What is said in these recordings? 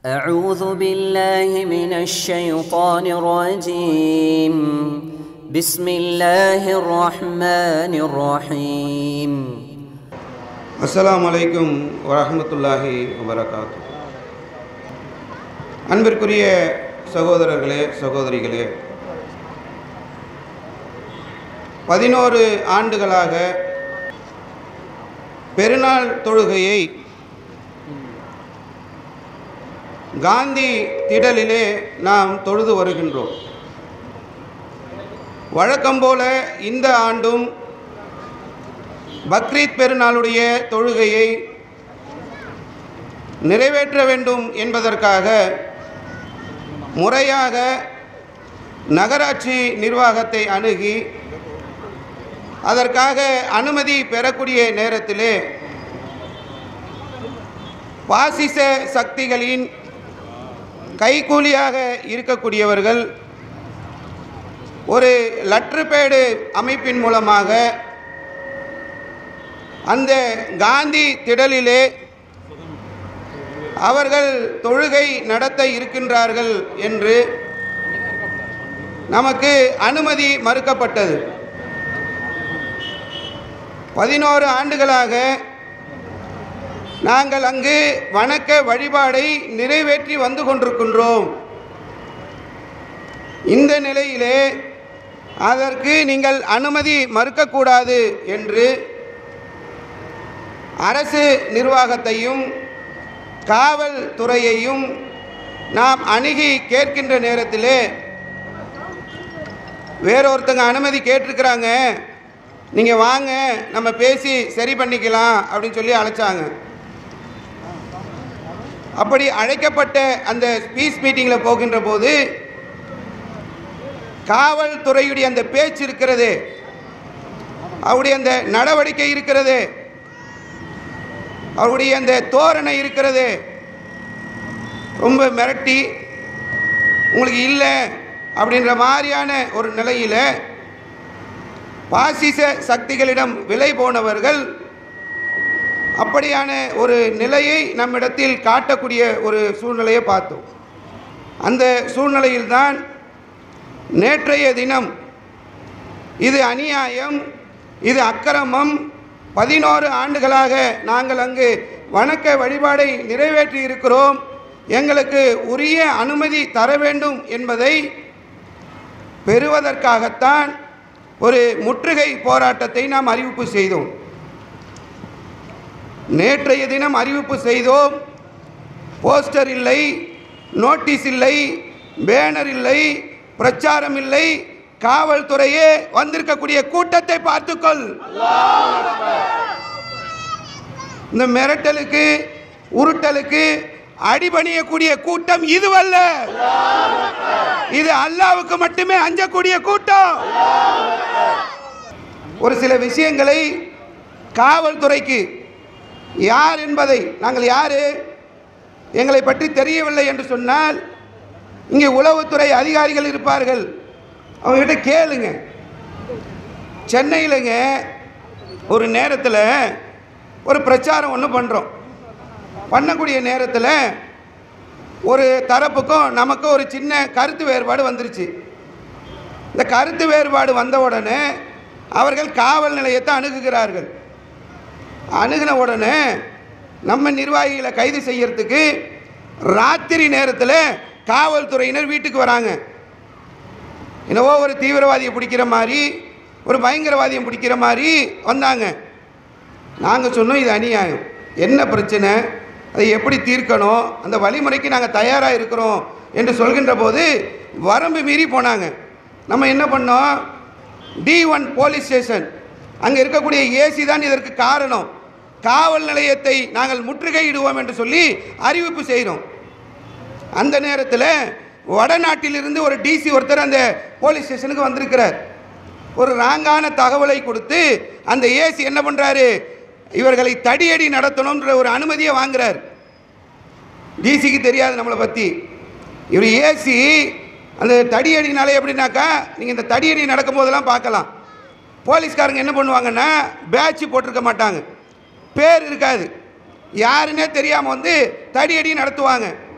أعوذ بالله من الشيطان الرجيم بسم الله الرحمن الرحيم அஸ்ஸலாமு அலைக்கும் வரஹ்மத்துல்லாஹி வபரகாத்து அன்பிற்குரிய சகோதரர்களே சகோதரிகளே பதினோரு ஆண்டுகளாக பெருநாள் தொழுகையை காந்தி திடலிலே நாம் தொழுது வருகின்றோம் வழக்கம் போல இந்த ஆண்டும் பக்ரீத் பெருநாளுடைய தொழுகையை நிறைவேற்ற வேண்டும் என்பதற்காக முறையாக நகராட்சி நிர்வாகத்தை அணுகி அதற்காக அனுமதி பெறக்கூடிய நேரத்திலே பாசிச சக்திகளின் கைக்கூலியாக இருக்கக்கூடியவர்கள் ஒரு லற்றுப்பேடு அமைப்பின் மூலமாக அந்த காந்தி திடலிலே அவர்கள் தொழுகை நடத்த இருக்கின்றார்கள் என்று நமக்கு அனுமதி மறுக்கப்பட்டது பதினோரு ஆண்டுகளாக நாங்கள் அங்கு வணக்க வழிபாடை நிறைவேற்றி வந்து கொண்டிருக்கின்றோம் இந்த நிலையிலே அதற்கு நீங்கள் அனுமதி மறுக்கக்கூடாது என்று அரசு நிர்வாகத்தையும் காவல்துறையையும் நாம் அணுகி கேட்கின்ற நேரத்திலே வேறொருத்தங்க அனுமதி கேட்டிருக்கிறாங்க நீங்கள் வாங்க நம்ம பேசி சரி பண்ணிக்கலாம் அப்படின்னு சொல்லி அழைச்சாங்க அப்படி அழைக்கப்பட்ட அந்த ஸ்பீச் மீட்டிங்கில் போகின்ற போது காவல்துறையுடைய அந்த பேச்சு இருக்கிறது அவருடைய அந்த நடவடிக்கை இருக்கிறது அவருடைய அந்த தோரணை இருக்கிறது ரொம்ப மிரட்டி உங்களுக்கு இல்லை அப்படின்ற மாதிரியான ஒரு நிலையில் பாசிச சக்திகளிடம் விலை போனவர்கள் அப்படியான ஒரு நிலையை நம்மிடத்தில் காட்டக்கூடிய ஒரு சூழ்நிலையை பார்த்தோம் அந்த சூழ்நிலையில்தான் நேற்றைய தினம் இது அநியாயம் இது அக்கிரமம் பதினோரு ஆண்டுகளாக நாங்கள் அங்கு வணக்க வழிபாடை நிறைவேற்றி இருக்கிறோம் எங்களுக்கு உரிய அனுமதி தர வேண்டும் என்பதை பெறுவதற்காகத்தான் ஒரு முற்றுகை போராட்டத்தை நாம் அறிவிப்பு செய்தோம் நேற்றைய தினம் அறிவிப்பு செய்தோம் போஸ்டர் இல்லை நோட்டீஸ் இல்லை பேனர் இல்லை பிரச்சாரம் இல்லை காவல்துறையே வந்திருக்கக்கூடிய கூட்டத்தை பார்த்துக்கொள் இந்த மிரட்டலுக்கு உருட்டலுக்கு அடிபணியக்கூடிய கூட்டம் இதுவல்ல இது அல்லாவுக்கு மட்டுமே அஞ்சக்கூடிய கூட்டம் ஒரு சில விஷயங்களை காவல்துறைக்கு யார் என்பதை நாங்கள் யார் எங்களை பற்றி தெரியவில்லை என்று சொன்னால் இங்கே உளவுத்துறை அதிகாரிகள் இருப்பார்கள் அவங்ககிட்ட கேளுங்க சென்னையிலங்க ஒரு நேரத்தில் ஒரு பிரச்சாரம் ஒன்று பண்ணுறோம் பண்ணக்கூடிய நேரத்தில் ஒரு தரப்புக்கும் நமக்கும் ஒரு சின்ன கருத்து வேறுபாடு வந்துருச்சு இந்த கருத்து வேறுபாடு வந்த உடனே அவர்கள் காவல் நிலையத்தை அணுகுகிறார்கள் அணுகின உடனே நம்ம நிர்வாகிகளை கைது செய்யறதுக்கு ராத்திரி நேரத்தில் காவல்துறையினர் வீட்டுக்கு வராங்க என்னவோ ஒரு தீவிரவாதியை பிடிக்கிற மாதிரி ஒரு பயங்கரவாதியை பிடிக்கிற மாதிரி வந்தாங்க நாங்கள் சொன்னோம் இது அநியாயம் என்ன பிரச்சனை அதை எப்படி தீர்க்கணும் அந்த வழிமுறைக்கு நாங்கள் தயாராக இருக்கிறோம் என்று சொல்கின்ற போது வரம்பு மீறி போனாங்க நம்ம என்ன பண்ணோம் டி ஒன் போலீஸ் ஸ்டேஷன் அங்கே இருக்கக்கூடிய ஏசி தான் இதற்கு காரணம் காவல் நிலையத்தை நாங்கள் முற்றுகையிடுவோம் என்று சொல்லி அறிவிப்பு செய்கிறோம் அந்த நேரத்தில் வடநாட்டிலிருந்து ஒரு டிசி ஒருத்தர் அந்த போலீஸ் ஸ்டேஷனுக்கு வந்திருக்கிறார் ஒரு ராங்கான தகவலை கொடுத்து அந்த ஏசி என்ன பண்ணுறாரு இவர்களை தடியடி நடத்தணுன்ற ஒரு அனுமதியை வாங்குறார் டிசிக்கு தெரியாது நம்மளை பற்றி இவர் ஏசி அந்த தடியடினாலே எப்படின்னாக்கா நீங்கள் இந்த தடியடி நடக்கும் போதெல்லாம் பார்க்கலாம் போலீஸ்காரங்க என்ன பண்ணுவாங்கன்னா பேட்ச் போட்டிருக்க மாட்டாங்க பேர் இருக்காது யாருன்னே தெரியாமல் வந்து தடியடி நடத்துவாங்க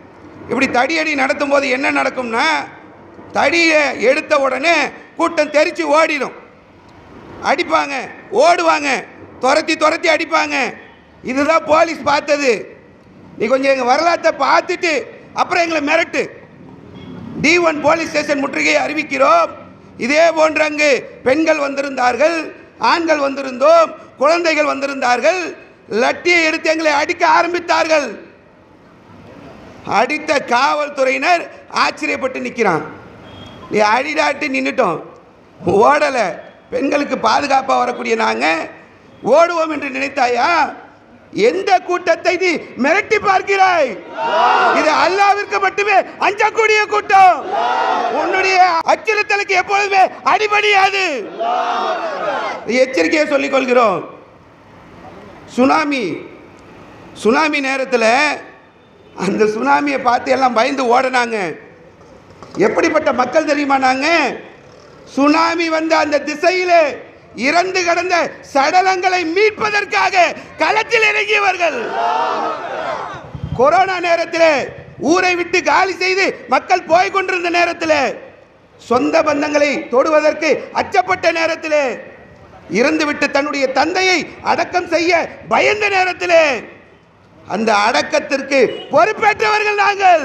இப்படி தடியடி நடத்தும் போது என்ன நடக்கும்னா தடியை எடுத்த உடனே கூட்டம் தெரிச்சு ஓடிடும் அடிப்பாங்க ஓடுவாங்க துரத்தி துரத்தி அடிப்பாங்க இதுதான் போலீஸ் பார்த்தது நீ கொஞ்சம் எங்கள் வரலாற்றை பார்த்துட்டு அப்புறம் எங்களை மிரட்டு டி ஒன் போலீஸ் ஸ்டேஷன் முற்றுகையை அறிவிக்கிறோம் இதே போன்று அங்கு பெண்கள் வந்திருந்தார்கள் ஆண்கள் வந்திருந்தோம் குழந்தைகள் வந்திருந்தார்கள் லட்டியை எடுத்து எங்களை அடிக்க ஆரம்பித்தார்கள் அடித்த காவல்துறையினர் ஆச்சரியப்பட்டு நிற்கிறான் நீ அடிடாட்டு நின்றுட்டோம் ஓடலை பெண்களுக்கு பாதுகாப்பாக வரக்கூடிய நாங்கள் ஓடுவோம் என்று நினைத்தாயா எந்த கூட்டத்தை நீ மிரட்டி பார்க்கிறாய் இது அல்லாவிற்கு மட்டுமே அஞ்சக்கூடிய கூட்டம் உன்னுடைய அச்சுறுத்தலுக்கு எப்பொழுதுமே அடிபடியாது எச்சரிக்கையை சொல்லிக் கொள்கிறோம் சுனாமி சுனாமி நேரத்தில் அந்த சுனாமியை பார்த்து எல்லாம் பயந்து ஓடினாங்க எப்படிப்பட்ட மக்கள் தெரியுமா நாங்க சுனாமி வந்த அந்த திசையிலே இறந்து கிடந்த சடலங்களை மீட்பதற்காக களத்தில் இறங்கியவர்கள் கொரோனா நேரத்தில் ஊரை விட்டு காலி செய்து மக்கள் போய் கொண்டிருந்த நேரத்தில் சொந்த பந்தங்களை தொடுவதற்கு அச்சப்பட்ட நேரத்தில் இறந்துவிட்டு தன்னுடைய தந்தையை அடக்கம் செய்ய பயந்த நேரத்தில் அந்த அடக்கத்திற்கு பொறுப்பேற்றவர்கள் நாங்கள்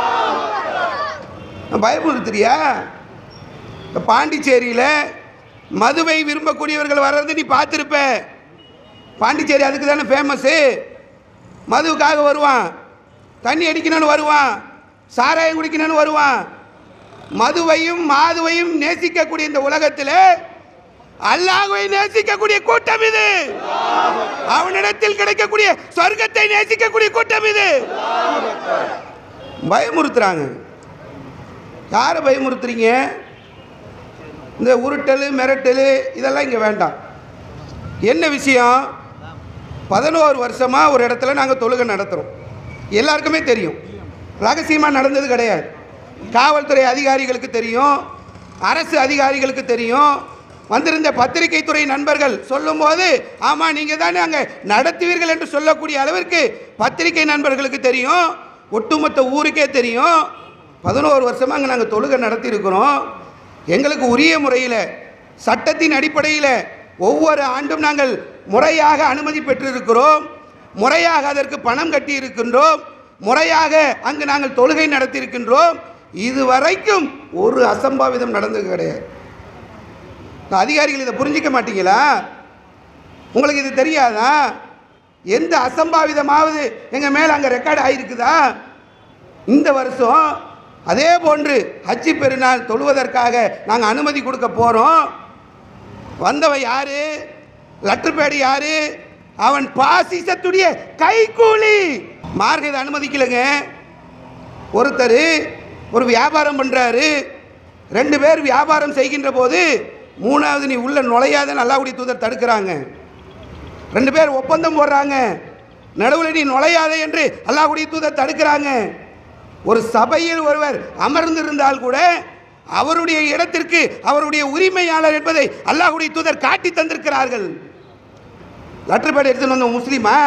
பயமுறுத்துறியா இந்த பாண்டிச்சேரியில் மதுவை விரும்பக்கூடியவர்கள் வர்றது நீ பார்த்துருப்ப பாண்டிச்சேரி அதுக்கு தானே ஃபேமஸ்ஸு மதுவுக்காக வருவான் தண்ணி அடிக்கணும்னு வருவான் சாராயம் குடிக்கணும்னு வருவான் மதுவையும் மாதுவையும் நேசிக்கக்கூடிய இந்த உலகத்தில் அல்லாஹ்வை நேசிக்கக்கூடிய கூட்டம் இது அவனிடத்தில் கிடைக்கக்கூடிய சொர்க்கத்தை நேசிக்கக்கூடிய கூட்டம் இது பயமுறுத்துறாங்க யாரை பயமுறுத்துறீங்க இந்த உருட்டல் மிரட்டல் இதெல்லாம் இங்கே வேண்டாம் என்ன விஷயம் பதினோரு வருஷமாக ஒரு இடத்துல நாங்கள் தொழுகை நடத்துகிறோம் எல்லாருக்குமே தெரியும் ரகசியமாக நடந்தது கிடையாது காவல்துறை அதிகாரிகளுக்கு தெரியும் அரசு அதிகாரிகளுக்கு தெரியும் வந்திருந்த பத்திரிகை துறை நண்பர்கள் சொல்லும்போது ஆமாம் நீங்கள் தானே அங்கே நடத்துவீர்கள் என்று சொல்லக்கூடிய அளவிற்கு பத்திரிகை நண்பர்களுக்கு தெரியும் ஒட்டுமொத்த ஊருக்கே தெரியும் பதினோரு வருஷமாக அங்கே நாங்கள் தொழுகை நடத்தியிருக்கிறோம் எங்களுக்கு உரிய முறையில் சட்டத்தின் அடிப்படையில் ஒவ்வொரு ஆண்டும் நாங்கள் முறையாக அனுமதி பெற்றிருக்கிறோம் முறையாக அதற்கு பணம் கட்டி இருக்கின்றோம் முறையாக அங்கு நாங்கள் தொழுகை நடத்தியிருக்கின்றோம் இதுவரைக்கும் ஒரு அசம்பாவிதம் நடந்தது கிடையாது இந்த அதிகாரிகள் இதை புரிஞ்சிக்க மாட்டீங்களா உங்களுக்கு இது தெரியாதா எந்த அசம்பாவிதமாவது எங்கள் மேலே அங்கே ரெக்கார்டு ஆகிருக்குதா இந்த வருஷம் அதே போன்று ஹஜ்ஜி பெருநாள் தொழுவதற்காக நாங்கள் அனுமதி கொடுக்க போகிறோம் வந்தவன் யாரு லட்டுப்பேடு யாரு அவன் பாசிசத்துடைய கைக்கூலி மார்க்க இதை அனுமதிக்கலைங்க ஒருத்தர் ஒரு வியாபாரம் பண்ணுறாரு ரெண்டு பேர் வியாபாரம் செய்கின்ற போது மூணாவது நீ உள்ள நுழையாத அல்லாவுடைய தூதர் தடுக்கிறாங்க ரெண்டு பேர் ஒப்பந்தம் போடுறாங்க நடுவில் நீ நுழையாதே என்று அல்லாஹ்வுடைய தூதர் தடுக்கிறாங்க ஒரு சபையில் ஒருவர் அமர்ந்திருந்தால் கூட அவருடைய இடத்திற்கு அவருடைய உரிமையாளர் என்பதை அல்லாஹ்வுடைய தூதர் காட்டி தந்திருக்கிறார்கள் லட்டர்பேட் எடுத்துன்னு வந்த முஸ்லீமா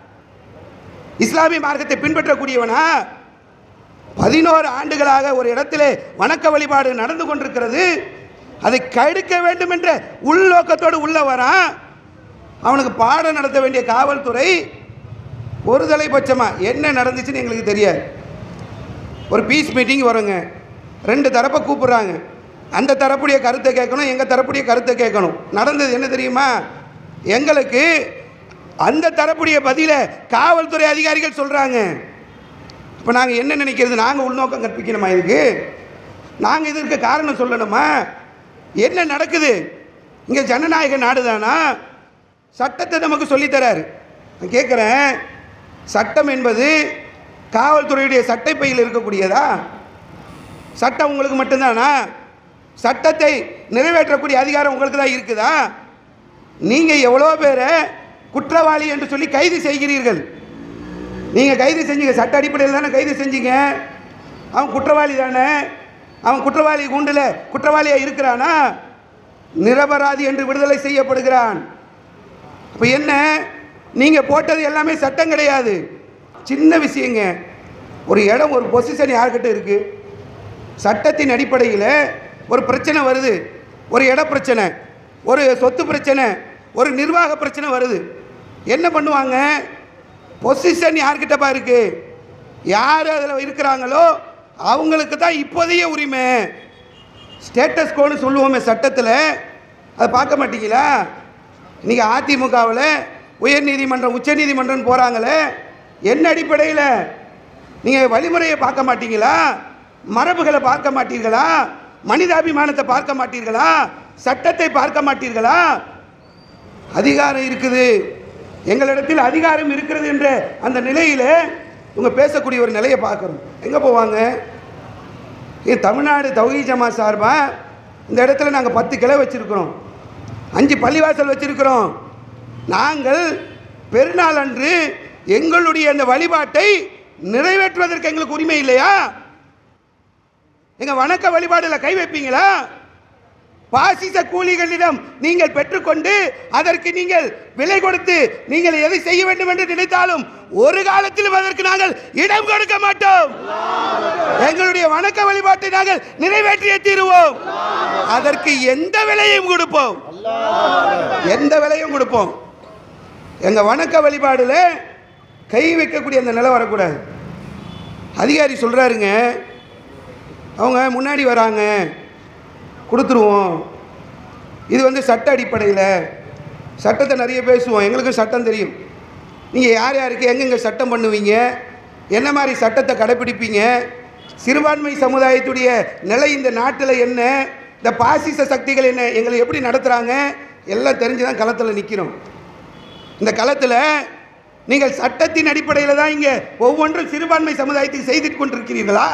இஸ்லாமிய மார்க்கத்தை பின்பற்றக்கூடியவனா பதினோரு ஆண்டுகளாக ஒரு இடத்திலே வணக்க வழிபாடு நடந்து கொண்டிருக்கிறது அதை கெடுக்க வேண்டும் என்ற உள்நோக்கத்தோடு உள்ள வரான் அவனுக்கு பாடம் நடத்த வேண்டிய காவல்துறை ஒரு தலைபட்சமாக என்ன நடந்துச்சுன்னு எங்களுக்கு தெரியாது ஒரு பீஸ் மீட்டிங் வருங்க ரெண்டு தரப்பை கூப்பிட்றாங்க அந்த தரப்புடைய கருத்தை கேட்கணும் எங்கள் தரப்புடைய கருத்தை கேட்கணும் நடந்தது என்ன தெரியுமா எங்களுக்கு அந்த தரப்புடைய பதிலை காவல்துறை அதிகாரிகள் சொல்கிறாங்க இப்போ நாங்கள் என்ன நினைக்கிறது நாங்கள் உள்நோக்கம் கற்பிக்கணுமா இதுக்கு நாங்கள் இதற்கு காரணம் சொல்லணுமா என்ன நடக்குது இங்கே ஜனநாயக நாடு தானா சட்டத்தை நமக்கு சொல்லித்தராரு நான் கேட்குறேன் சட்டம் என்பது காவல்துறையுடைய சட்டைப்பையில் இருக்கக்கூடியதா சட்டம் உங்களுக்கு மட்டும்தானா சட்டத்தை நிறைவேற்றக்கூடிய அதிகாரம் உங்களுக்கு தான் இருக்குதா நீங்கள் எவ்வளோ பேரை குற்றவாளி என்று சொல்லி கைது செய்கிறீர்கள் நீங்கள் கைது செஞ்சீங்க சட்ட அடிப்படையில் தானே கைது செஞ்சீங்க அவன் குற்றவாளி தானே அவன் குற்றவாளி கூண்டில் குற்றவாளியாக இருக்கிறானா நிரபராதி என்று விடுதலை செய்யப்படுகிறான் அப்போ என்ன நீங்கள் போட்டது எல்லாமே சட்டம் கிடையாது சின்ன விஷயங்க ஒரு இடம் ஒரு பொசிஷன் யார்கிட்ட இருக்குது சட்டத்தின் அடிப்படையில் ஒரு பிரச்சனை வருது ஒரு இட பிரச்சனை ஒரு சொத்து பிரச்சனை ஒரு நிர்வாக பிரச்சனை வருது என்ன பண்ணுவாங்க பொசிஷன் யார்கிட்டப்பா இருக்கு யார் அதில் இருக்கிறாங்களோ அவங்களுக்கு தான் இப்போதைய உரிமை ஸ்டேட்டஸ் கோன்னு சொல்லுவோமே சட்டத்தில் அதை பார்க்க மாட்டீங்களா இன்றைக்கி அதிமுகவில் உயர்நீதிமன்றம் உச்சநீதிமன்றம் போகிறாங்களே என்ன அடிப்படையில் நீங்கள் வழிமுறையை பார்க்க மாட்டீங்களா மரபுகளை பார்க்க மாட்டீர்களா மனிதாபிமானத்தை பார்க்க மாட்டீர்களா சட்டத்தை பார்க்க மாட்டீர்களா அதிகாரம் இருக்குது எங்களிடத்தில் அதிகாரம் இருக்கிறது என்ற அந்த நிலையில் இவங்க பேசக்கூடிய ஒரு நிலையை பார்க்குறோம் எங்கே போவாங்க இது தமிழ்நாடு தௌஹி ஜமா சார்பாக இந்த இடத்துல நாங்கள் பத்து கிளை வச்சுருக்கிறோம் அஞ்சு பள்ளிவாசல் வச்சுருக்கிறோம் நாங்கள் பெருநாள் அன்று எங்களுடைய அந்த வழிபாட்டை நிறைவேற்றுவதற்கு எங்களுக்கு உரிமை இல்லையா எங்கள் வணக்க வழிபாடில் கை வைப்பீங்களா பாசிச கூலிகளிடம் நீங்கள் பெற்றுக்கொண்டு அதற்கு நீங்கள் விலை கொடுத்து நீங்கள் எதை செய்ய வேண்டும் என்று நினைத்தாலும் ஒரு காலத்திலும் அதற்கு நாங்கள் இடம் கொடுக்க மாட்டோம் எங்களுடைய வணக்க வழிபாட்டை நாங்கள் நிறைவேற்றியே தீருவோம் அதற்கு எந்த விலையும் கொடுப்போம் எந்த விலையும் கொடுப்போம் எங்க வணக்க வழிபாடுல கை வைக்கக்கூடிய அந்த நிலை வரக்கூடாது அதிகாரி சொல்றாருங்க அவங்க முன்னாடி வராங்க கொடுத்துருவோம் இது வந்து சட்ட அடிப்படையில் சட்டத்தை நிறைய பேசுவோம் எங்களுக்கும் சட்டம் தெரியும் நீங்கள் யார் யாருக்கு எங்கெங்கே சட்டம் பண்ணுவீங்க என்ன மாதிரி சட்டத்தை கடைப்பிடிப்பீங்க சிறுபான்மை சமுதாயத்துடைய நிலை இந்த நாட்டில் என்ன இந்த பாசிச சக்திகள் என்ன எங்களை எப்படி நடத்துகிறாங்க எல்லாம் தெரிஞ்சு தான் களத்தில் நிற்கிறோம் இந்த களத்தில் நீங்கள் சட்டத்தின் அடிப்படையில் தான் இங்கே ஒவ்வொன்றும் சிறுபான்மை சமுதாயத்துக்கு செய்து கொண்டிருக்கிறீர்களா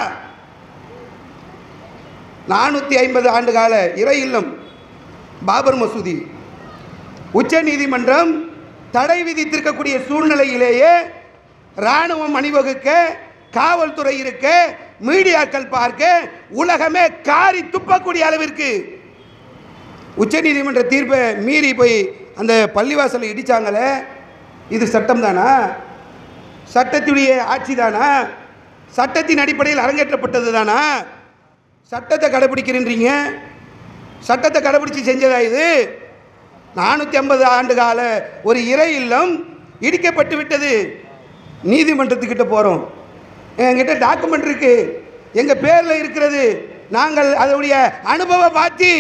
நானூற்றி ஐம்பது ஆண்டு கால இறை இல்லம் பாபர் மசூதி உச்ச நீதிமன்றம் தடை விதித்திருக்கக்கூடிய சூழ்நிலையிலேயே இராணுவம் அணிவகுக்க காவல்துறை இருக்க மீடியாக்கள் பார்க்க உலகமே காரி துப்பக்கூடிய அளவிற்கு உச்சநீதிமன்ற தீர்ப்பை மீறி போய் அந்த பள்ளிவாசலை இடிச்சாங்களே இது சட்டம் தானா சட்டத்துடைய ஆட்சி தானா சட்டத்தின் அடிப்படையில் அரங்கேற்றப்பட்டது தானா சட்டத்தை கடைபிடிக்கிறீங்க சட்டத்தை கடைபிடிச்சு செஞ்சதா இது நானூற்றி ஐம்பது ஆண்டு கால ஒரு இறை இல்லம் இடிக்கப்பட்டு விட்டது நீதிமன்றத்துக்கிட்ட போகிறோம் என்கிட்ட டாக்குமெண்ட் இருக்கு எங்கள் பேரில் இருக்கிறது நாங்கள் அதனுடைய அனுபவ பாத்தி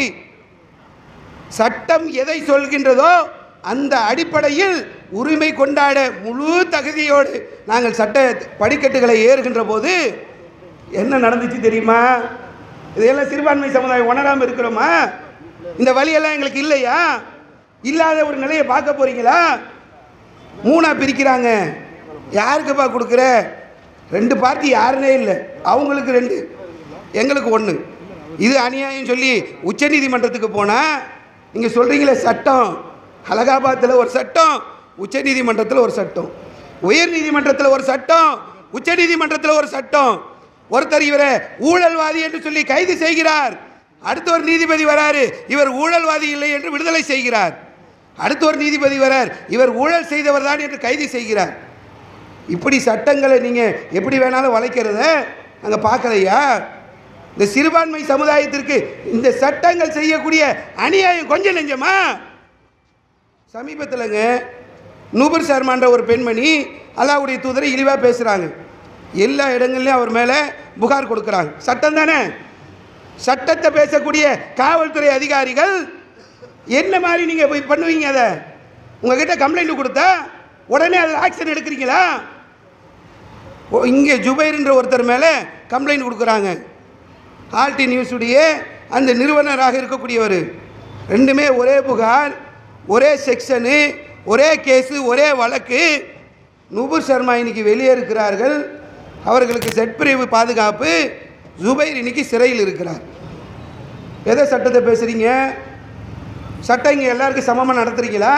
சட்டம் எதை சொல்கின்றதோ அந்த அடிப்படையில் உரிமை கொண்டாட முழு தகுதியோடு நாங்கள் சட்ட படிக்கட்டுகளை ஏறுகின்ற போது என்ன நடந்துச்சு தெரியுமா இதையெல்லாம் சிறுபான்மை சமுதாயம் உணராமல் இருக்கிறோமா இந்த வழியெல்லாம் எங்களுக்கு இல்லையா இல்லாத ஒரு நிலையை பார்க்க போறீங்களா மூணா பிரிக்கிறாங்க யாருக்குப்பா கொடுக்குற ரெண்டு பார்ட்டி யாருனே இல்லை அவங்களுக்கு ரெண்டு எங்களுக்கு ஒன்று இது அநியாயம் சொல்லி உச்சநீதிமன்றத்துக்கு போனால் நீங்கள் சொல்கிறீங்களே சட்டம் அலகாபாத்தில் ஒரு சட்டம் உச்சநீதிமன்றத்தில் ஒரு சட்டம் உயர் நீதிமன்றத்தில் ஒரு சட்டம் உச்சநீதிமன்றத்தில் ஒரு சட்டம் ஒருத்தர் இவரை ஊழல்வாதி என்று சொல்லி கைது செய்கிறார் அடுத்த ஒரு நீதிபதி வராரு இவர் ஊழல்வாதி இல்லை என்று விடுதலை செய்கிறார் அடுத்த ஒரு நீதிபதி வரார் இவர் ஊழல் செய்தவர் தான் என்று கைது செய்கிறார் இப்படி சட்டங்களை நீங்கள் எப்படி வேணாலும் வளைக்கிறத நாங்கள் பார்க்கலையா இந்த சிறுபான்மை சமுதாயத்திற்கு இந்த சட்டங்கள் செய்யக்கூடிய அநியாயம் கொஞ்சம் நெஞ்சமா சமீபத்தில்ங்க நூபர் சர்மான்ற ஒரு பெண்மணி அல்லாவுடைய தூதரை இழிவாக பேசுகிறாங்க எல்லா இடங்கள்லையும் அவர் மேலே புகார் கொடுக்குறாங்க சட்டம் தானே சட்டத்தை பேசக்கூடிய காவல்துறை அதிகாரிகள் என்ன மாதிரி நீங்கள் போய் பண்ணுவீங்க அதை உங்ககிட்ட கம்ப்ளைண்ட் கொடுத்தா உடனே அதில் ஆக்ஷன் எடுக்கிறீங்களா ஓ, இங்கே ஜுபைர்ன்ற ஒருத்தர் மேலே கம்ப்ளைண்ட் கொடுக்குறாங்க ஆல்டி நியூஸுடைய அந்த நிறுவனராக இருக்கக்கூடியவர் ரெண்டுமே ஒரே புகார் ஒரே செக்ஷனு ஒரே கேஸு ஒரே வழக்கு நுபுர் சர்மா இன்னைக்கு வெளியே இருக்கிறார்கள் அவர்களுக்கு செட்பிரிவு பாதுகாப்பு ஜுபைர் இன்னைக்கு சிறையில் இருக்கிறார் எதை சட்டத்தை பேசுகிறீங்க சட்டம் இங்கே எல்லாருக்கும் சமமாக நடத்துறீங்களா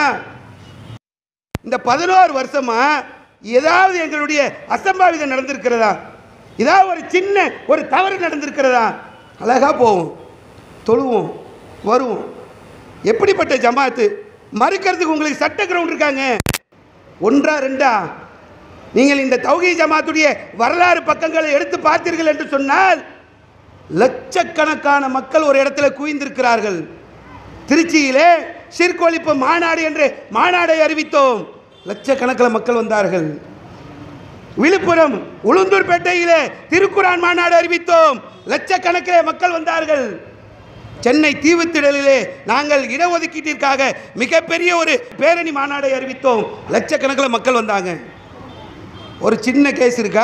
இந்த பதினோரு வருஷமா ஏதாவது எங்களுடைய அசம்பாவிதம் நடந்திருக்கிறதா ஏதாவது ஒரு சின்ன ஒரு தவறு நடந்திருக்கிறதா அழகாக போவோம் தொழுவோம் வருவோம் எப்படிப்பட்ட ஜமாத்து மறுக்கிறதுக்கு உங்களுக்கு சட்ட கிரவுண்ட் இருக்காங்க ஒன்றா ரெண்டா நீங்கள் இந்த தௌஹீத் ஜமாத்துடைய வரலாறு பக்கங்களை எடுத்து பார்த்தீர்கள் என்று சொன்னால் லட்சக்கணக்கான மக்கள் ஒரு இடத்துல குவிந்திருக்கிறார்கள் திருச்சியிலே சிற்கொழிப்பு மாநாடு என்று மாநாடை அறிவித்தோம் லட்சக்கணக்கில் மக்கள் வந்தார்கள் விழுப்புரம் உளுந்தூர்பேட்டையிலே திருக்குரான் மாநாடு அறிவித்தோம் லட்சக்கணக்கிலே மக்கள் வந்தார்கள் சென்னை தீவுத்திடலிலே நாங்கள் இடஒதுக்கீட்டிற்காக மிகப்பெரிய ஒரு பேரணி மாநாடை அறிவித்தோம் லட்சக்கணக்கில் மக்கள் வந்தாங்க ஒரு சின்ன கேஸ் இருக்கா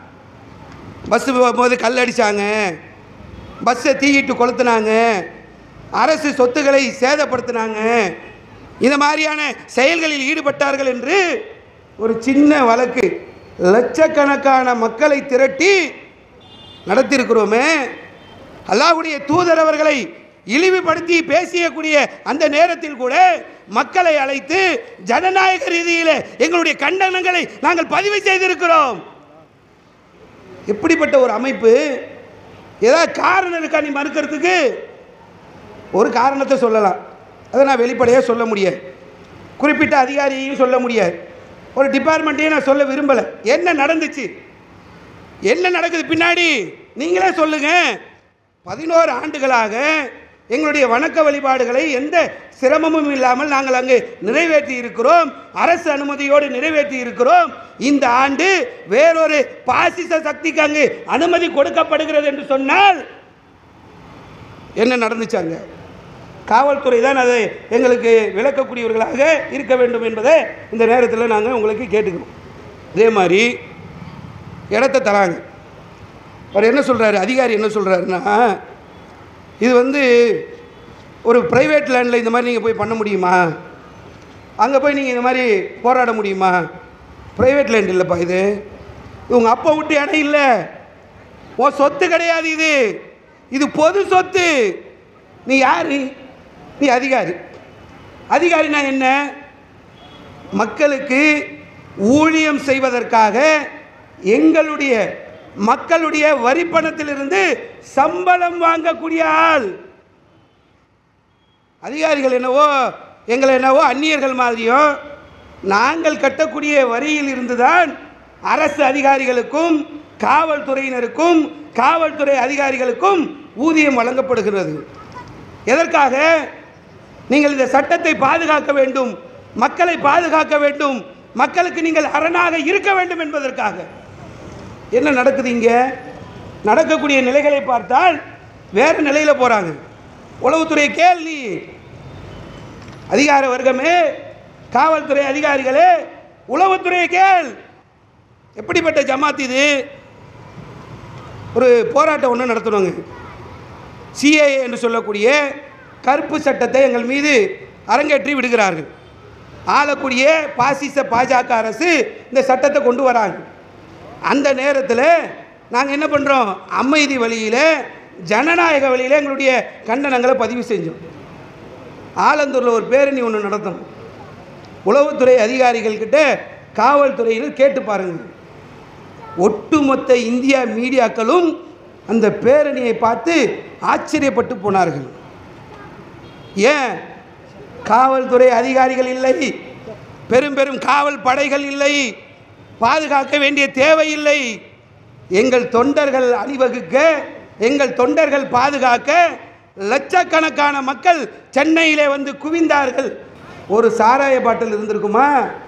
பஸ்ஸு போகும்போது கல் அடித்தாங்க பஸ்ஸை தீயிட்டு கொளுத்துனாங்க அரசு சொத்துக்களை சேதப்படுத்தினாங்க இந்த மாதிரியான செயல்களில் ஈடுபட்டார்கள் என்று ஒரு சின்ன வழக்கு லட்சக்கணக்கான மக்களை திரட்டி நடத்தியிருக்கிறோமே அல்லாஹ்வுடைய தூதர் அவர்களை இழிவுபடுத்தி பேசியக்கூடிய அந்த நேரத்தில் கூட மக்களை அழைத்து ஜனநாயக ரீதியில் எங்களுடைய கண்டனங்களை நாங்கள் பதிவு செய்திருக்கிறோம் எப்படிப்பட்ட ஒரு அமைப்பு ஏதாவது காரணம் இருக்கா நீ மறுக்கிறதுக்கு ஒரு காரணத்தை சொல்லலாம் அதை நான் வெளிப்படையாக சொல்ல முடியாது குறிப்பிட்ட அதிகாரியையும் சொல்ல முடியாது ஒரு டிபார்ட்மெண்ட்டையும் நான் சொல்ல விரும்பலை என்ன நடந்துச்சு என்ன நடக்குது பின்னாடி நீங்களே சொல்லுங்க பதினோரு ஆண்டுகளாக எங்களுடைய வணக்க வழிபாடுகளை எந்த சிரமமும் இல்லாமல் நாங்கள் அங்கு நிறைவேற்றி இருக்கிறோம் அரசு அனுமதியோடு நிறைவேற்றி இருக்கிறோம் இந்த ஆண்டு வேறொரு பாசிச சக்திக்கு அங்கு அனுமதி கொடுக்கப்படுகிறது என்று சொன்னால் என்ன நடந்துச்சு அங்க காவல்துறை தான் அதை எங்களுக்கு விளக்கக்கூடியவர்களாக இருக்க வேண்டும் என்பதை இந்த நேரத்தில் நாங்கள் உங்களுக்கு கேட்டுக்கிறோம் இதே மாதிரி இடத்த தராங்க அவர் என்ன சொல்கிறாரு அதிகாரி என்ன சொல்கிறாருன்னா இது வந்து ஒரு ப்ரைவேட் லேண்டில் இந்த மாதிரி நீங்கள் போய் பண்ண முடியுமா அங்கே போய் நீங்கள் இந்த மாதிரி போராட முடியுமா ப்ரைவேட் லேண்ட் இல்லைப்பா இது இவங்க அப்பா விட்டு இடம் இல்லை உன் சொத்து கிடையாது இது இது பொது சொத்து நீ யாரு நீ அதிகாரி அதிகாரினா என்ன மக்களுக்கு ஊழியம் செய்வதற்காக எங்களுடைய மக்களுடைய வரிப்பணத்திலிருந்து சம்பளம் வாங்கக்கூடிய ஆள் அதிகாரிகள் என்னவோ எங்களை என்னவோ அந்நியர்கள் மாதிரியும் நாங்கள் கட்டக்கூடிய வரியில் இருந்துதான் அரசு அதிகாரிகளுக்கும் காவல்துறையினருக்கும் காவல்துறை அதிகாரிகளுக்கும் ஊதியம் வழங்கப்படுகிறது எதற்காக நீங்கள் இந்த சட்டத்தை பாதுகாக்க வேண்டும் மக்களை பாதுகாக்க வேண்டும் மக்களுக்கு நீங்கள் அரணாக இருக்க வேண்டும் என்பதற்காக என்ன நடக்குது இங்கே நடக்கக்கூடிய நிலைகளை பார்த்தால் வேறு நிலையில் போகிறாங்க உளவுத்துறை கேள்வி அதிகார வர்க்கமே காவல்துறை அதிகாரிகளே உளவுத்துறை கேள் எப்படிப்பட்ட ஜமாத் இது ஒரு போராட்டம் ஒன்று நடத்தணுங்க சிஏஏ என்று சொல்லக்கூடிய கருப்பு சட்டத்தை எங்கள் மீது அரங்கேற்றி விடுகிறார்கள் ஆளக்கூடிய பாசிச பாஜக அரசு இந்த சட்டத்தை கொண்டு வராங்க அந்த நேரத்தில் நாங்கள் என்ன பண்ணுறோம் அமைதி வழியில் ஜனநாயக வழியில் எங்களுடைய கண்டனங்களை பதிவு செஞ்சோம் ஆலந்தூரில் ஒரு பேரணி ஒன்று நடத்தணும் உளவுத்துறை அதிகாரிகள் கிட்ட காவல்துறையினர் கேட்டு பாருங்கள் ஒட்டுமொத்த இந்தியா மீடியாக்களும் அந்த பேரணியை பார்த்து ஆச்சரியப்பட்டு போனார்கள் ஏன் காவல்துறை அதிகாரிகள் இல்லை பெரும் பெரும் காவல் படைகள் இல்லை பாதுகாக்க வேண்டிய தேவை இல்லை எங்கள் தொண்டர்கள் அணிவகுக்க எங்கள் தொண்டர்கள் பாதுகாக்க லட்சக்கணக்கான மக்கள் சென்னையிலே வந்து குவிந்தார்கள் ஒரு சாராய பாட்டில் இருந்திருக்குமா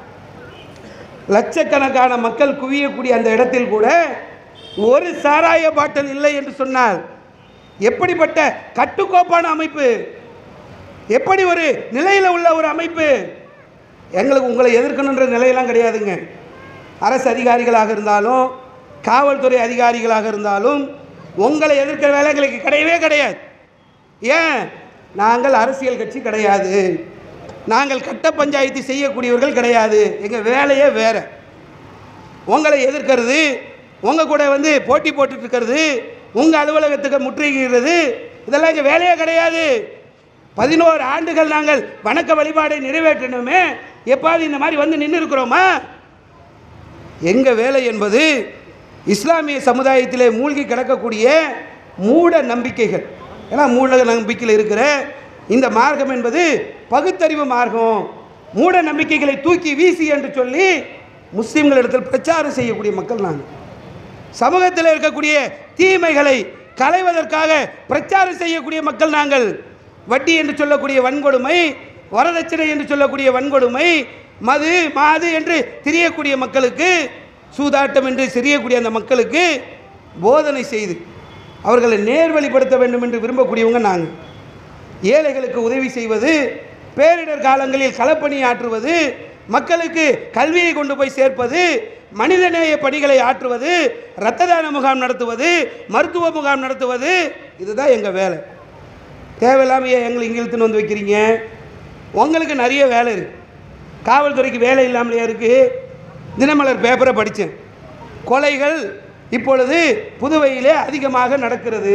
லட்சக்கணக்கான மக்கள் குவியக்கூடிய அந்த இடத்தில் கூட ஒரு சாராய பாட்டில் இல்லை என்று சொன்னால் எப்படிப்பட்ட கட்டுக்கோப்பான அமைப்பு எப்படி ஒரு நிலையில் உள்ள ஒரு அமைப்பு எங்களுக்கு உங்களை எதிர்க்கணுன்ற நிலையெல்லாம் கிடையாதுங்க அரசு அதிகாரிகளாக இருந்தாலும் காவல்துறை அதிகாரிகளாக இருந்தாலும் உங்களை எதிர்க்கிற வேலை எங்களுக்கு கிடையவே கிடையாது ஏன் நாங்கள் அரசியல் கட்சி கிடையாது நாங்கள் கட்ட பஞ்சாயத்து செய்யக்கூடியவர்கள் கிடையாது எங்கள் வேலையே வேறு உங்களை எதிர்க்கிறது உங்கள் கூட வந்து போட்டி போட்டுட்டு இருக்கிறது உங்கள் அலுவலகத்துக்கு முற்றுகிறது இதெல்லாம் எங்கள் வேலையே கிடையாது பதினோரு ஆண்டுகள் நாங்கள் வணக்க வழிபாடை நிறைவேற்றணுமே எப்பாவது இந்த மாதிரி வந்து நின்று இருக்கிறோமா எங்கள் வேலை என்பது இஸ்லாமிய சமுதாயத்திலே மூழ்கி கிடக்கக்கூடிய மூட நம்பிக்கைகள் ஏன்னா மூட நம்பிக்கையில் இருக்கிற இந்த மார்க்கம் என்பது பகுத்தறிவு மார்க்கம் மூட நம்பிக்கைகளை தூக்கி வீசி என்று சொல்லி முஸ்லீம்களிடத்தில் பிரச்சாரம் செய்யக்கூடிய மக்கள் நாங்கள் சமூகத்தில் இருக்கக்கூடிய தீமைகளை களைவதற்காக பிரச்சாரம் செய்யக்கூடிய மக்கள் நாங்கள் வட்டி என்று சொல்லக்கூடிய வன்கொடுமை வரதட்சணை என்று சொல்லக்கூடிய வன்கொடுமை மது மாது என்று திரியக்கூடிய மக்களுக்கு சூதாட்டம் என்று தெரியக்கூடிய அந்த மக்களுக்கு போதனை செய்து அவர்களை நேர்வழிப்படுத்த வேண்டும் என்று விரும்பக்கூடியவங்க நாங்கள் ஏழைகளுக்கு உதவி செய்வது பேரிடர் காலங்களில் களப்பணி ஆற்றுவது மக்களுக்கு கல்வியை கொண்டு போய் சேர்ப்பது மனிதநேய பணிகளை ஆற்றுவது இரத்த தான முகாம் நடத்துவது மருத்துவ முகாம் நடத்துவது இதுதான் எங்கள் வேலை தேவையில்லாமல் ஏன் எங்களை இங்கே இழுத்துன்னு வந்து வைக்கிறீங்க உங்களுக்கு நிறைய வேலை இருக்குது காவல்துறைக்கு வேலை இல்லாமலே இருக்குது தினமலர் பேப்பரை படித்தேன் கொலைகள் இப்பொழுது புதுவையிலே அதிகமாக நடக்கிறது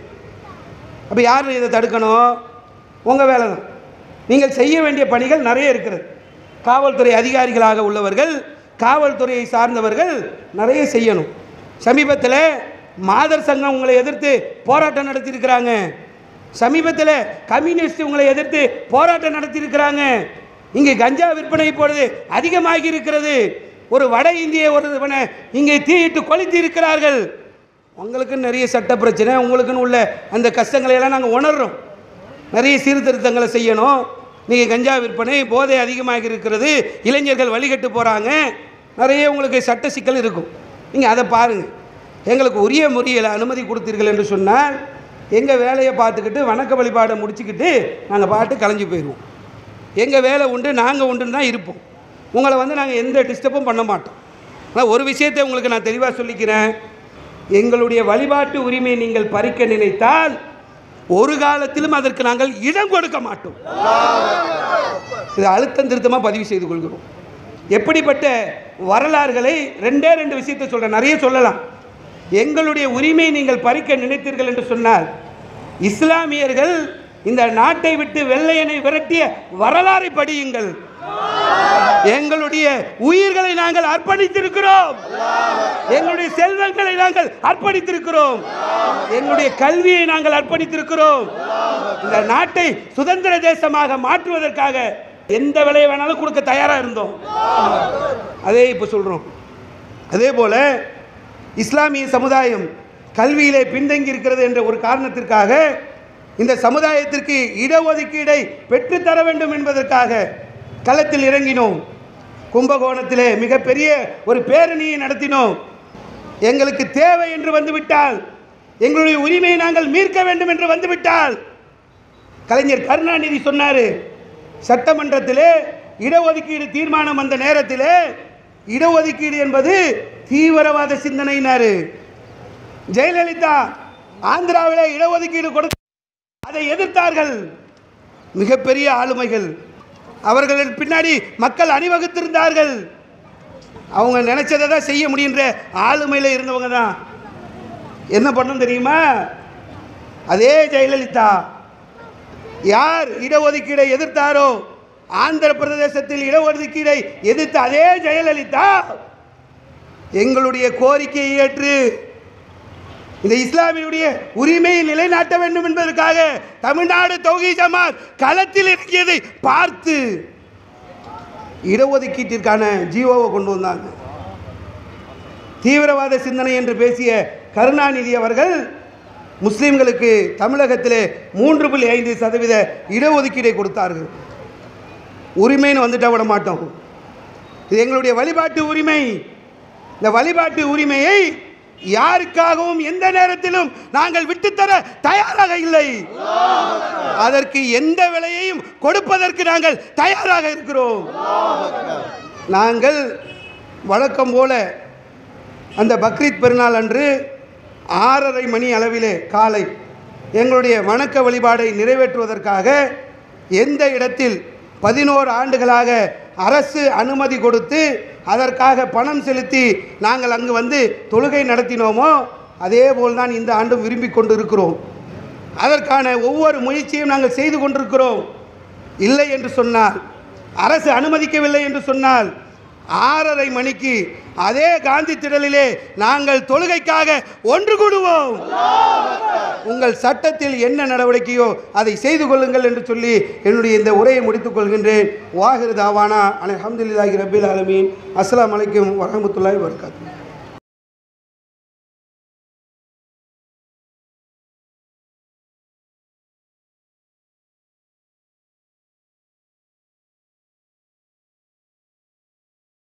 அப்போ யார் இதை தடுக்கணும் உங்கள் வேலை தான் நீங்கள் செய்ய வேண்டிய பணிகள் நிறைய இருக்கிறது காவல்துறை அதிகாரிகளாக உள்ளவர்கள் காவல்துறையை சார்ந்தவர்கள் நிறைய செய்யணும் சமீபத்தில் மாதர் சங்கம் உங்களை எதிர்த்து போராட்டம் நடத்தியிருக்கிறாங்க சமீபத்தில் கம்யூனிஸ்ட் உங்களை எதிர்த்து போராட்டம் நடத்தியிருக்கிறாங்க இங்கே கஞ்சா விற்பனை இப்பொழுது அதிகமாகி இருக்கிறது ஒரு வட இந்திய ஒருவனை இங்கே தீயிட்டு கொளுத்தி இருக்கிறார்கள் உங்களுக்குன்னு நிறைய சட்ட பிரச்சனை உங்களுக்குன்னு உள்ள அந்த கஷ்டங்களை எல்லாம் நாங்கள் உணர்றோம் நிறைய சீர்திருத்தங்களை செய்யணும் நீங்கள் கஞ்சா விற்பனை போதை அதிகமாக இருக்கிறது இளைஞர்கள் வழிகட்டு போகிறாங்க நிறைய உங்களுக்கு சட்ட சிக்கல் இருக்கும் நீங்கள் அதை பாருங்கள் எங்களுக்கு உரிய முறையில் அனுமதி கொடுத்தீர்கள் என்று சொன்னால் எங்கள் வேலையை பார்த்துக்கிட்டு வணக்க வழிபாடை முடிச்சுக்கிட்டு நாங்கள் பாட்டு கலைஞ்சு போயிடுவோம் எங்கள் வேலை உண்டு நாங்கள் உண்டுன்னு தான் இருப்போம் உங்களை வந்து நாங்கள் எந்த டிஸ்டர்பும் பண்ண மாட்டோம் ஆனால் ஒரு விஷயத்தை உங்களுக்கு நான் தெளிவாக சொல்லிக்கிறேன் எங்களுடைய வழிபாட்டு உரிமையை நீங்கள் பறிக்க நினைத்தால் ஒரு காலத்திலும் அதற்கு நாங்கள் இடம் கொடுக்க மாட்டோம் இது அழுத்தம் திருத்தமாக பதிவு செய்து கொள்கிறோம் எப்படிப்பட்ட வரலாறுகளை ரெண்டே ரெண்டு விஷயத்தை சொல்கிறேன் நிறைய சொல்லலாம் எங்களுடைய உரிமையை நீங்கள் பறிக்க நினைத்தீர்கள் என்று சொன்னால் இஸ்லாமியர்கள் இந்த நாட்டை விட்டு வெள்ளையனை விரட்டிய வரலாறை படியுங்கள் எங்களுடைய உயிர்களை நாங்கள் அர்ப்பணித்திருக்கிறோம் எங்களுடைய செல்வங்களை நாங்கள் அர்ப்பணித்திருக்கிறோம் எங்களுடைய கல்வியை நாங்கள் அர்ப்பணித்திருக்கிறோம் இந்த நாட்டை சுதந்திர தேசமாக மாற்றுவதற்காக எந்த விலையை வேணாலும் கொடுக்க தயாராக இருந்தோம் அதே இப்போ சொல்கிறோம் அதே போல் இஸ்லாமிய சமுதாயம் கல்வியிலே பின்தங்கி இருக்கிறது என்ற ஒரு காரணத்திற்காக இந்த சமுதாயத்திற்கு இடஒதுக்கீடை பெற்றுத்தர வேண்டும் என்பதற்காக களத்தில் இறங்கினோம் கும்பகோணத்திலே மிகப்பெரிய ஒரு பேரணியை நடத்தினோம் எங்களுக்கு தேவை என்று வந்துவிட்டால் எங்களுடைய உரிமையை நாங்கள் மீட்க வேண்டும் என்று வந்துவிட்டால் கலைஞர் கருணாநிதி சொன்னார் சட்டமன்றத்திலே இடஒதுக்கீடு தீர்மானம் வந்த நேரத்திலே இடஒதுக்கீடு என்பது தீவிரவாத சிந்தனைனாரு ஜெயலலிதா ஆந்திராவிலே இடஒதுக்கீடு கொடுத்த அதை எதிர்த்தார்கள் மிகப்பெரிய ஆளுமைகள் அவர்கள் பின்னாடி மக்கள் அணிவகுத்திருந்தார்கள் அவங்க நினைச்சதை தான் செய்ய முடியுன்ற ஆளுமையில் இருந்தவங்க தான் என்ன பண்ணணும் தெரியுமா அதே ஜெயலலிதா யார் இடஒதுக்கீடை எதிர்த்தாரோ ஆந்திர பிரதேசத்தில் இடஒதுக்கீடை எதிர்த்த அதே ஜெயலலிதா எங்களுடைய கோரிக்கையை ஏற்று இந்த இஸ்லாமியுடைய உரிமையை நிலைநாட்ட வேண்டும் என்பதற்காக தமிழ்நாடு தௌஹி ஜமாத் களத்தில் இறங்கியதை பார்த்து இடஒதுக்கீட்டிற்கான ஜீவோவை கொண்டு வந்தாங்க தீவிரவாத சிந்தனை என்று பேசிய கருணாநிதி அவர்கள் முஸ்லீம்களுக்கு தமிழகத்திலே மூன்று புள்ளி ஐந்து சதவீத இடஒதுக்கீடை கொடுத்தார்கள் உரிமைன்னு வந்துட்டா விட மாட்டோம் இது எங்களுடைய வழிபாட்டு உரிமை இந்த வழிபாட்டு உரிமையை யாருக்காகவும் எந்த நேரத்திலும் நாங்கள் விட்டுத்தர தயாராக இல்லை அதற்கு எந்த விலையையும் கொடுப்பதற்கு நாங்கள் தயாராக இருக்கிறோம் நாங்கள் வழக்கம் போல அந்த பக்ரீத் பெருநாள் அன்று ஆறரை மணி அளவிலே காலை எங்களுடைய வணக்க வழிபாடை நிறைவேற்றுவதற்காக எந்த இடத்தில் பதினோரு ஆண்டுகளாக அரசு அனுமதி கொடுத்து அதற்காக பணம் செலுத்தி நாங்கள் அங்கு வந்து தொழுகை நடத்தினோமோ அதே போல் தான் இந்த ஆண்டும் விரும்பி கொண்டு இருக்கிறோம் அதற்கான ஒவ்வொரு முயற்சியும் நாங்கள் செய்து கொண்டிருக்கிறோம் இல்லை என்று சொன்னால் அரசு அனுமதிக்கவில்லை என்று சொன்னால் ஆறரை மணிக்கு அதே காந்தி திடலிலே நாங்கள் தொழுகைக்காக ஒன்று கூடுவோம் உங்கள் சட்டத்தில் என்ன நடவடிக்கையோ அதை செய்து கொள்ளுங்கள் என்று சொல்லி என்னுடைய இந்த உரையை முடித்துக் கொள்கின்றேன் வாஹிர் தாவானா அலமதுல்லாஹி ரபில் ஆலமீன் அஸ்ஸலாமு அலைக்கும் வரஹ்மத்துல்லாஹி வபரகாத்துஹு